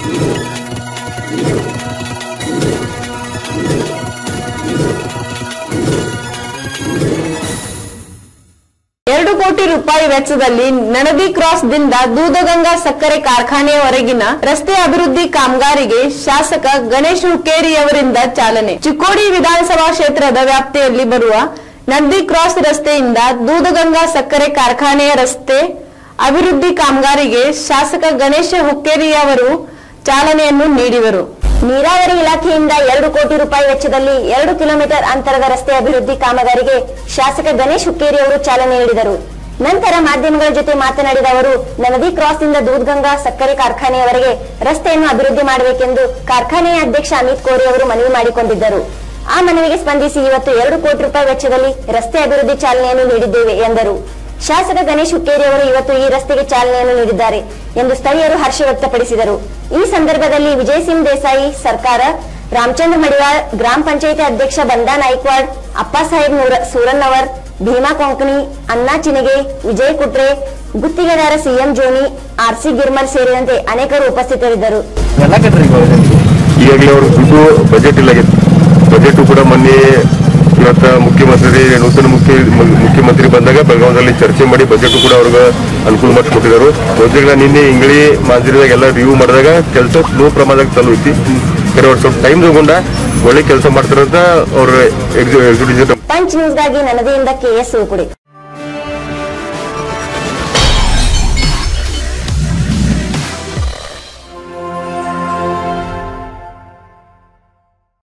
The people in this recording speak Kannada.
ಎರಡು ಕೋಟಿ ರೂಪಾಯಿ ವೆಚ್ಚದಲ್ಲಿ ನಣದಿ ಕ್ರಾಸ್ ದಿಂದ ದೂದಗಂಗಾ ಸಕ್ಕರೆ ಕಾರ್ಖಾನೆಯವರೆಗಿನ ರಸ್ತೆ ಅಭಿವೃದ್ಧಿ ಕಾಮಗಾರಿಗೆ ಶಾಸಕ ಗಣೇಶ್ ಹುಕ್ಕೇರಿ ಅವರಿಂದ ಚಾಲನೆ ಚಿಕ್ಕೋಡಿ ವಿಧಾನಸಭಾ ಕ್ಷೇತ್ರದ ವ್ಯಾಪ್ತಿಯಲ್ಲಿ ಬರುವ ನದಿ ಕ್ರಾಸ್ ರಸ್ತೆಯಿಂದ ದೂದಗಂಗಾ ಸಕ್ಕರೆ ಕಾರ್ಖಾನೆಯ ರಸ್ತೆ ಅಭಿವೃದ್ಧಿ ಕಾಮಗಾರಿಗೆ ಶಾಸಕ ಗಣೇಶ ಹುಕ್ಕೇರಿ ಅವರು ಚಾಲನೆಯನ್ನು ನೀಡಿದರು ನೀರಾವರಿ ಇಲಾಖೆಯಿಂದ ಎರಡು ಕೋಟಿ ರೂಪಾಯಿ ವೆಚ್ಚದಲ್ಲಿ ಎರಡು ಕಿಲೋಮೀಟರ್ ಅಂತರದ ರಸ್ತೆ ಅಭಿವೃದ್ಧಿ ಕಾಮಗಾರಿಗೆ ಶಾಸಕ ಗಣೇಶ್ ಹುಕ್ಕೇರಿ ಅವರು ಚಾಲನೆ ನೀಡಿದರು ನಂತರ ಮಾಧ್ಯಮಗಳ ಜೊತೆ ಮಾತನಾಡಿದ ಅವರು ನದಿ ಕ್ರಾಸ್ನಿಂದ ದೂದ್ಗಂಗಾ ಸಕ್ಕರೆ ಕಾರ್ಖಾನೆಯವರೆಗೆ ರಸ್ತೆಯನ್ನು ಅಭಿವೃದ್ಧಿ ಮಾಡಬೇಕೆಂದು ಕಾರ್ಖಾನೆಯ ಅಧ್ಯಕ್ಷ ಅಮಿತ್ ಕೋರಿ ಅವರು ಮನವಿ ಮಾಡಿಕೊಂಡಿದ್ದರು ಆ ಮನವಿಗೆ ಸ್ಪಂದಿಸಿ ಇವತ್ತು ಎರಡು ಕೋಟಿ ರೂಪಾಯಿ ವೆಚ್ಚದಲ್ಲಿ ರಸ್ತೆ ಅಭಿವೃದ್ಧಿ ಚಾಲನೆಯನ್ನು ನೀಡಿದ್ದೇವೆ ಎಂದರು ಶಾಸಕ ಗಣೇಶ್ ಹುಕ್ಕೇರಿ ಅವರು ಇವತ್ತು ಈ ರಸ್ತೆಗೆ ಚಾಲನೆಯನ್ನು ನೀಡಿದ್ದಾರೆ ಎಂದು ಸ್ಥಳೀಯರು ಹರ್ಷ ವ್ಯಕ್ತಪಡಿಸಿದರು ಈ ಸಂದರ್ಭದಲ್ಲಿ ವಿಜಯ್ ಸಿಂಗ್ ದೇಸಾಯಿ ಸರ್ಕಾರ ರಾಮಚಂದ್ರ ಮಡಿವಾಳ್ ಗ್ರಾಮ ಪಂಚಾಯಿತಿ ಅಧ್ಯಕ್ಷ ಬಂದಾ ನಾಯ್ಕ್ವಾಡ್ ಅಪ್ಪ ಸಾಹೇಬ್ ಸೂರನ್ನವರ್ ಭೀಮಾ ಕೊಂಕಣಿ ಅನ್ನಾ ಚಿನಗೆ ವಿಜಯ್ ಕುಟ್ರೆ ಗುತ್ತಿಗೆದಾರ ಸಿಎಂ ಜೋನಿ ಆರ್ಸಿ ಗಿರ್ಮರ್ ಸೇರಿದಂತೆ ಅನೇಕರು ಉಪಸ್ಥಿತರಿದ್ದರು ಎಲ್ಲ ಕಟ್ರಿ ಈಗಾಗಲೇ ಅವ್ರ ದುಡ್ಡು ಬಜೆಟ್ ಇಲ್ಲ ಬಜೆಟ್ ಕೂಡ ಮೊನ್ನೆ ಇವತ್ತ ಮುಖ್ಯಮಂತ್ರಿ ನೂತನ ಮುಖ್ಯ ಮುಖ್ಯಮಂತ್ರಿ ಬಂದಾಗ ಬೆಳಗಾವದಲ್ಲಿ ಚರ್ಚೆ ಮಾಡಿ ಬಜೆಟ್ ಕೂಡ ಅವ್ರಿಗೆ ಅನುಕೂಲ ಮಾಡಿಕೊಟ್ಟಿದ್ದಾರೆ ಯೋಜನೆಗಳ ನಿನ್ನೆ ಇಂಗ್ಳಿ ಮಾಂಜರಿದಾಗ ಎಲ್ಲ ರಿವ್ಯೂ ಮಾಡಿದಾಗ ಕೆಲಸ ಸ್ಲೋ ಪ್ರಮಾಣದಾಗ ಚಾಲು ಐತಿ ಖರೆ ಅವ್ರು ಸ್ವಲ್ಪ ಟೈಮ್ ತಗೊಂಡ ಒಳ್ಳೆ ಕೆಲಸ ಮಾಡ್ತಾರಂತ ಅವ್ರ ಎಕ್ಸಿಕ್ಯೂಟಿವ್ ಪಂಚ್ ನ್ಯೂಸ್ಗಾಗಿ ನನ್ನದೆಯಿಂದ ಕೆಎಸ್ ಉಳ್ಕುಡಿ